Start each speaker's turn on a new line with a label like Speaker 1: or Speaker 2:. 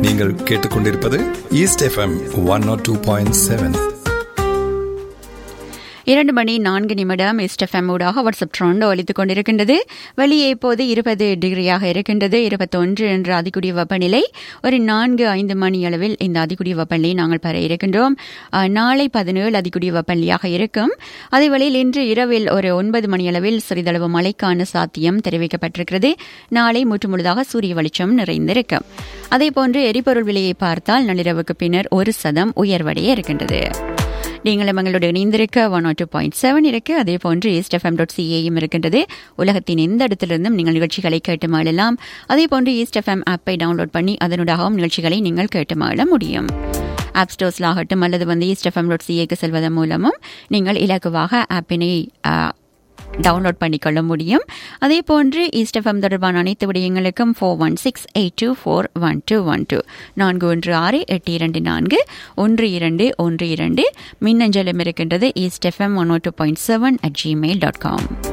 Speaker 1: நீங்கள் கேட்டுக்கொண்டிருப்பது East FM one nought two point seven
Speaker 2: இரண்டு மணி நான்கு நிமிடம் எஸ்டெஃப்எம் ஊடாக வாட்ஸ்அப் ட்ரோண்டு ஒலித்துக் கொண்டிருக்கின்றது வெளியே இப்போது இருபது டிகிரியாக இருக்கின்றது இருபத்தொன்று என்ற அதிகுடிய வெப்பநிலை ஒரு நான்கு ஐந்து மணி அளவில் இந்த அதிகுடிய வெப்பநிலையை நாங்கள் பெற இருக்கின்றோம் அஹ், நாளை பதினேழு அதிகுடிய வெப்பநிலையாக இருக்கும் அதேவேளையில் இன்று இரவில் ஒரு ஒன்பது மணி அளவில் சிறிதளவு மழைக்கான சாத்தியம் தெரிவிக்கப்பட்டிருக்கிறது நாளை முற்றுமுழுதாக சூரிய வெளிச்சம் நிறைந்திருக்கும் அதேபோன்று எரிபொருள் விலையை பார்த்தால் நள்ளிரவுக்கு பின்னர் ஒரு சதம் உயர்வடைய இருக்கின்றது நீங்களும் எங்களோட இணைந்திருக்க ஒன் டூ பாயிண்ட் செவன் இருக்கு அதே போன்று ஈஸ்ட் எஃப்எம் டாட் சிஏயும் இருக்கின்றது உலகத்தின் எந்த இடத்திலிருந்தும் நீங்கள் நிகழ்ச்சிகளை கேட்டு மகிழலாம் அதே போன்று ஈஸ்ட் எஃப்எம் ஆப்பை டவுன்லோட் பண்ணி அதனூடாகவும் நிகழ்ச்சிகளை நீங்கள் கேட்டு மகிழ முடியும் ஆப் ஸ்டோர்ஸில் ஆகட்டும் அல்லது வந்து ஈஸ்ட் எஃப்எம் டாட் சிஏக்கு செல்வதன் மூலமும் நீங்கள் இலகுவாக ஆப்பினை டவுன்லோட் பண்ணிக்கொள்ள முடியும் அதே போன்று ஈஸ்ட் எஃப்எம் தொடர்பான அனைத்து விடயங்களுக்கும் four one six eight two four one two one two நான்கு ஒன்று ஆறு எட்டு இரண்டு நான்கு ஒன்று இரண்டு ஒன்று இரண்டு மின்னஞ்சலும் இருக்கின்றது East FM one two point seven at Gmail dot com